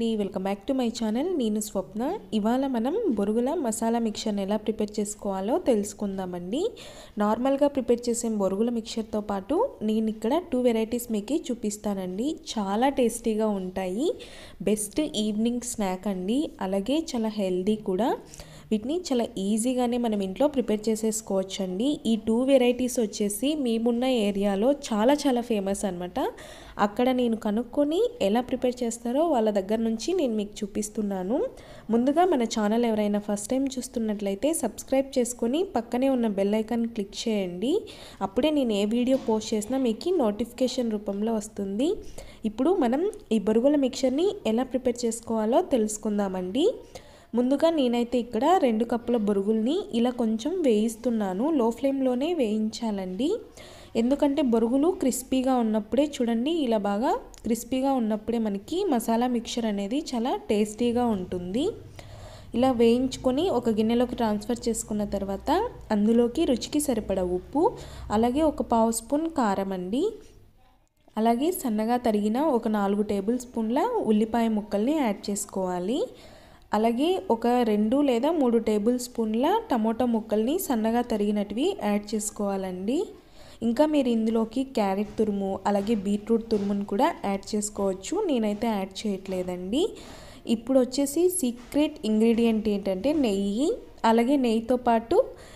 అండి welcome back to my channel నేను స్వప్న ఇవాళ మనం బొరుగుల మసాలా మిక్చర్ని ఎలా ప్రిపేర్ చేసుకోవాలో తెలుసుకుందామండి నార్మల్గా ప్రిపేర్ చేసే బొరుగుల మిక్చర్తో పాటు నేను ఇక్కడ టూ వెరైటీస్ మీకు చూపిస్తానండి చాలా టేస్టీగా ఉంటాయి బెస్ట్ ఈవినింగ్ స్నాక్ అండి అలాగే చాలా హెల్దీ కూడా వీటిని చాలా ఈజీగానే మనం ఇంట్లో ప్రిపేర్ చేసేసుకోవచ్చండి ఈ టూ వెరైటీస్ వచ్చేసి మేమున్న ఏరియాలో చాలా చాలా ఫేమస్ అనమాట అక్కడ నేను కనుక్కొని ఎలా ప్రిపేర్ చేస్తారో వాళ్ళ దగ్గర నుంచి నేను మీకు చూపిస్తున్నాను ముందుగా మన ఛానల్ ఎవరైనా ఫస్ట్ టైం చూస్తున్నట్లయితే సబ్స్క్రైబ్ చేసుకొని పక్కనే ఉన్న బెల్ ఐకాన్ క్లిక్ చేయండి అప్పుడే నేను ఏ వీడియో పోస్ట్ చేసినా మీకు నోటిఫికేషన్ రూపంలో వస్తుంది ఇప్పుడు మనం ఈ బొరుగుల మిక్చర్ని ఎలా ప్రిపేర్ చేసుకోవాలో తెలుసుకుందామండి ముందుగా నేనైతే ఇక్కడ రెండు కప్పుల బొరుగుల్ని ఇలా కొంచెం వేయిస్తున్నాను లో ఫ్లేమ్లోనే వేయించాలండి ఎందుకంటే బొరుగులు క్రిస్పీగా ఉన్నప్పుడే చూడండి ఇలా బాగా క్రిస్పీగా ఉన్నప్పుడే మనకి మసాలా మిక్చర్ అనేది చాలా టేస్టీగా ఉంటుంది ఇలా వేయించుకొని ఒక గిన్నెలోకి ట్రాన్స్ఫర్ చేసుకున్న తర్వాత అందులోకి రుచికి సరిపడ ఉప్పు అలాగే ఒక పావు స్పూన్ కారం అండి అలాగే సన్నగా తరిగిన ఒక నాలుగు టేబుల్ స్పూన్ల ఉల్లిపాయ ముక్కల్ని యాడ్ చేసుకోవాలి అలాగే ఒక రెండు లేదా మూడు టేబుల్ స్పూన్ల టమోటా ముక్కల్ని సన్నగా తరిగినటివి యాడ్ చేసుకోవాలండి ఇంకా మీరు ఇందులోకి క్యారెట్ తురుము అలాగే బీట్రూట్ తురుమును కూడా యాడ్ చేసుకోవచ్చు నేనైతే యాడ్ చేయట్లేదండి ఇప్పుడు వచ్చేసి సీక్రెట్ ఇంగ్రీడియంట్ ఏంటంటే నెయ్యి అలాగే నెయ్యితో పాటు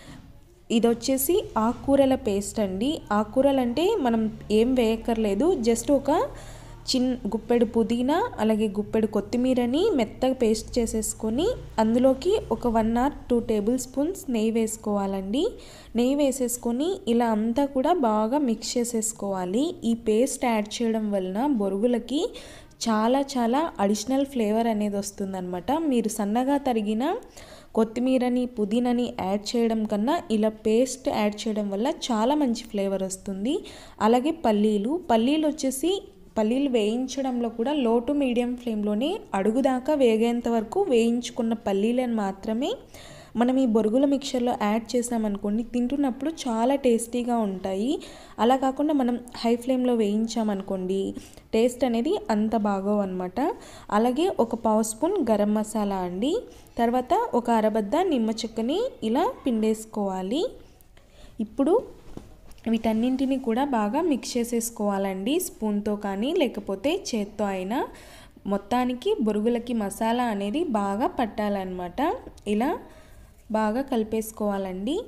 ఇది వచ్చేసి ఆకుకూరల పేస్ట్ అండి ఆకుకూరలు అంటే మనం ఏం వేయక్కర్లేదు జస్ట్ ఒక చిన్ గుప్పెడు పుదీనా అలాగే గుప్పెడు కొత్తిమీరని మెత్తగా పేస్ట్ చేసేసుకొని అందులోకి ఒక one or two tablespoons నెయ్యి వేసుకోవాలండి నెయ్యి వేసేసుకొని ఇలా అంతా కూడా బాగా మిక్స్ చేసేసుకోవాలి ఈ పేస్ట్ యాడ్ చేయడం వలన బొరుగులకి చాలా చాలా అడిషనల్ ఫ్లేవర్ అనేది వస్తుందన్నమాట మీరు సన్నగా తరిగిన కొత్తిమీరని పుదీనాని యాడ్ చేయడం కన్నా ఇలా పేస్ట్ యాడ్ చేయడం వల్ల చాలా మంచి ఫ్లేవర్ వస్తుంది అలాగే పల్లీలు పల్లీలు వచ్చేసి పల్లీలు వేయించడంలో కూడా లో టు మీడియం ఫ్లేమ్లోనే అడుగుదాకా వేగేంత వరకు వేయించుకున్న పల్లీలను మాత్రమే మనం ఈ బొరుగుల మిక్చర్లో యాడ్ చేసామనుకోండి తింటున్నప్పుడు చాలా టేస్టీగా ఉంటాయి అలా కాకుండా మనం హై ఫ్లేమ్లో వేయించామనుకోండి టేస్ట్ అనేది అంత బాగోవు అనమాట అలాగే ఒక పావు స్పూన్ గరం మసాలా అండి తర్వాత ఒక అరబద్ద నిమ్మ చెక్కని ఇలా పిండేసుకోవాలి ఇప్పుడు వీటన్నింటిని కూడా బాగా మిక్స్ చేసేసుకోవాలండి స్పూన్తో కానీ లేకపోతే చేత్తో అయినా మొత్తానికి బొరుగులకి మసాలా అనేది బాగా పట్టాలన్నమాట ఇలా బాగా కలిపేసుకోవాలండి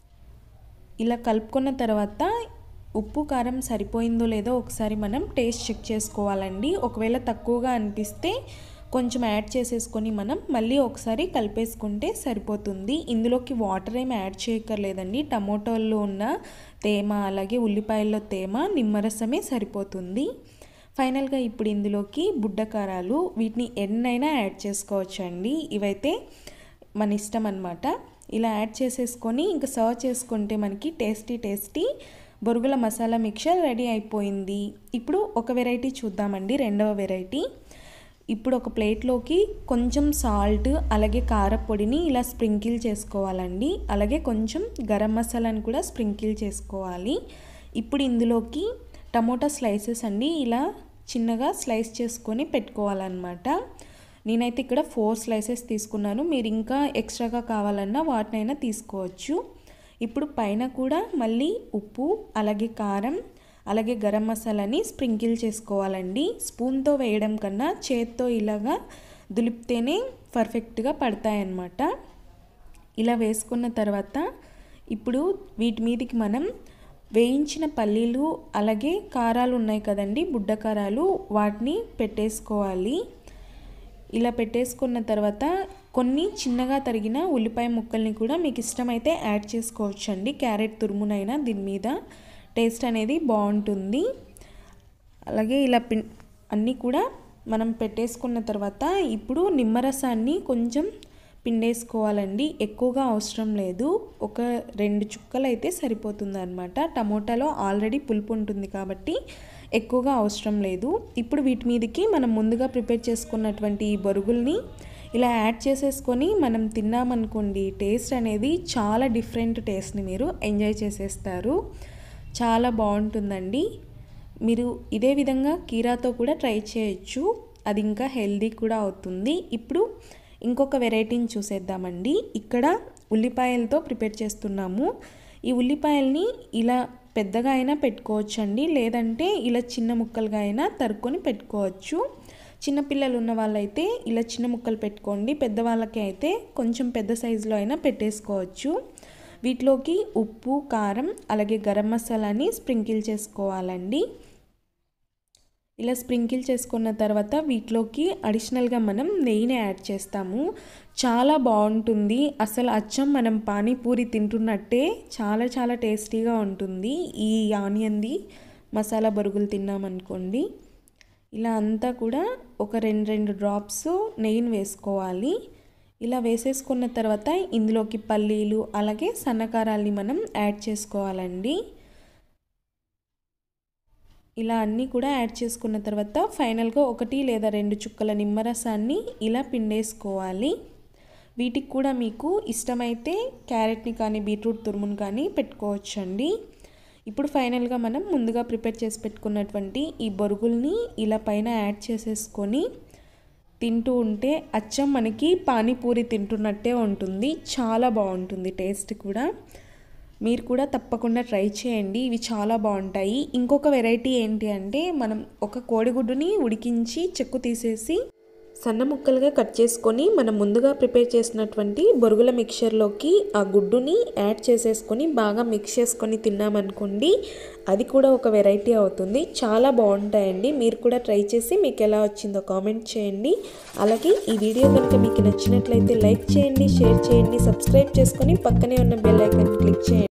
ఇలా కలుపుకున్న తర్వాత ఉప్పు కారం సరిపోయిందో లేదో ఒకసారి మనం టేస్ట్ చెక్ చేసుకోవాలండి ఒకవేళ తక్కువగా అనిపిస్తే కొంచెం యాడ్ చేసేసుకొని మనం మళ్ళీ ఒకసారి కలిపేసుకుంటే సరిపోతుంది ఇందులోకి వాటర్ ఏమి యాడ్ చేయక్కర్లేదండి టమోటోల్లో ఉన్న తేమ అలాగే ఉల్లిపాయల్లో తేమ నిమ్మరసమే సరిపోతుంది ఫైనల్గా ఇప్పుడు ఇందులోకి బుడ్డకారాలు వీటిని ఎన్నైనా యాడ్ చేసుకోవచ్చు అండి ఇవైతే మన ఇష్టం అనమాట ఇలా యాడ్ చేసేసుకొని ఇంకా సర్వ్ చేసుకుంటే మనకి టేస్టీ టేస్టీ బొరుగుల మసాలా మిక్చర్ రెడీ అయిపోయింది ఇప్పుడు ఒక వెరైటీ చూద్దామండి రెండవ వెరైటీ ఇప్పుడు ఒక ప్లేట్లోకి కొంచెం సాల్ట్ అలాగే కారపొడిని ఇలా స్ప్రింకిల్ చేసుకోవాలండి అలాగే కొంచెం గరం మసాలాని కూడా స్ప్రింకిల్ చేసుకోవాలి ఇప్పుడు ఇందులోకి టమోటా స్లైసెస్ అండి ఇలా చిన్నగా స్లైస్ చేసుకొని పెట్టుకోవాలన్నమాట నేనైతే ఇక్కడ ఫోర్ స్లైసెస్ తీసుకున్నాను మీరు ఇంకా ఎక్స్ట్రాగా కావాలన్నా వాటినైనా తీసుకోవచ్చు ఇప్పుడు పైన కూడా మళ్ళీ ఉప్పు అలాగే కారం అలాగే గరం మసాలాని స్ప్రింకిల్ చేసుకోవాలండి స్పూన్తో వేయడం కన్నా చేత్తో ఇలాగా దులిపితేనే పర్ఫెక్ట్గా పడతాయన్నమాట ఇలా వేసుకున్న తర్వాత ఇప్పుడు వీటి మీదకి మనం వేయించిన పల్లీలు అలాగే కారాలు ఉన్నాయి కదండి బుడ్డ కారాలు వాటిని పెట్టేసుకోవాలి ఇలా పెట్టేసుకున్న తర్వాత కొన్ని చిన్నగా తరిగిన ఉల్లిపాయ ముక్కల్ని కూడా మీకు ఇష్టమైతే యాడ్ చేసుకోవచ్చండి క్యారెట్ తురుమునైనా దీని మీద టేస్ట్ అనేది బాగుంటుంది అలాగే ఇలా పిన్ అన్నీ కూడా మనం పెట్టేసుకున్న తర్వాత ఇప్పుడు నిమ్మరసాన్ని కొంచెం పిండేసుకోవాలండి ఎక్కువగా అవసరం లేదు ఒక రెండు చుక్కలు అయితే సరిపోతుంది అనమాట టమోటాలో ఆల్రెడీ పులుపు ఉంటుంది కాబట్టి ఎక్కువగా అవసరం లేదు ఇప్పుడు వీటి మీదకి మనం ముందుగా ప్రిపేర్ చేసుకున్నటువంటి ఈ బొరుగుల్ని ఇలా యాడ్ చేసేసుకొని మనం తిన్నామనుకోండి టేస్ట్ అనేది చాలా డిఫరెంట్ టేస్ట్ని మీరు ఎంజాయ్ చేసేస్తారు చాలా బాగుంటుందండి మీరు ఇదే విధంగా కీరాతో కూడా ట్రై చేయొచ్చు అది ఇంకా హెల్దీ కూడా అవుతుంది ఇప్పుడు ఇంకొక వెరైటీని చూసేద్దామండి ఇక్కడ ఉల్లిపాయలతో ప్రిపేర్ చేస్తున్నాము ఈ ఉల్లిపాయల్ని ఇలా పెద్దగా అయినా పెట్టుకోవచ్చండి లేదంటే ఇలా చిన్న ముక్కలుగా అయినా తరుక్కొని పెట్టుకోవచ్చు చిన్నపిల్లలు ఉన్న వాళ్ళైతే ఇలా చిన్న ముక్కలు పెట్టుకోండి పెద్దవాళ్ళకి అయితే కొంచెం పెద్ద సైజులో అయినా పెట్టేసుకోవచ్చు వీటిలోకి ఉప్పు కారం అలాగే గరం మసాలాని స్ప్రింకిల్ చేసుకోవాలండి ఇలా స్ప్రింకిల్ చేసుకున్న తర్వాత వీటిలోకి అడిషనల్గా మనం నెయ్యిని యాడ్ చేస్తాము చాలా బాగుంటుంది అసలు అచ్చం మనం పానీపూరి తింటున్నట్టే చాలా చాలా టేస్టీగా ఉంటుంది ఈ ఆనియన్ది మసాలా బరుగులు తిన్నామనుకోండి ఇలా అంతా కూడా ఒక రెండు రెండు డ్రాప్స్ నెయ్యిని వేసుకోవాలి ఇలా వేసేసుకున్న తర్వాత ఇందులోకి పల్లీలు అలాగే సన్నకారాల్ని మనం యాడ్ చేసుకోవాలండి ఇలా అన్నీ కూడా యాడ్ చేసుకున్న తర్వాత ఫైనల్గా ఒకటి లేదా రెండు చుక్కల నిమ్మరసాన్ని ఇలా పిండేసుకోవాలి వీటికి కూడా మీకు ఇష్టమైతే క్యారెట్ని కానీ బీట్రూట్ తురుమును కానీ పెట్టుకోవచ్చండి ఇప్పుడు ఫైనల్గా మనం ముందుగా ప్రిపేర్ చేసి పెట్టుకున్నటువంటి ఈ బొరుగుల్ని ఇలా పైన యాడ్ చేసేసుకొని తింటూ ఉంటే అచ్చం మనకి పానీపూరి తింటున్నట్టే ఉంటుంది చాలా బాగుంటుంది టేస్ట్ కూడా మీరు కూడా తప్పకుండా ట్రై చేయండి ఇవి చాలా బాగుంటాయి ఇంకొక వెరైటీ ఏంటి అంటే మనం ఒక కోడిగుడ్డుని ఉడికించి చెక్కు తీసేసి సన్న ముక్కలుగా కట్ చేసుకొని మనం ముందుగా ప్రిపేర్ చేసినటువంటి బొరుగుల మిక్చర్లోకి ఆ గుడ్డుని యాడ్ చేసేసుకొని బాగా మిక్స్ చేసుకొని తిన్నామనుకోండి అది కూడా ఒక వెరైటీ అవుతుంది చాలా బాగుంటాయండి మీరు కూడా ట్రై చేసి మీకు ఎలా వచ్చిందో కామెంట్ చేయండి అలాగే ఈ వీడియో కనుక మీకు నచ్చినట్లయితే లైక్ చేయండి షేర్ చేయండి సబ్స్క్రైబ్ చేసుకొని పక్కనే ఉన్న బెల్ ఐకాన్ క్లిక్ చేయండి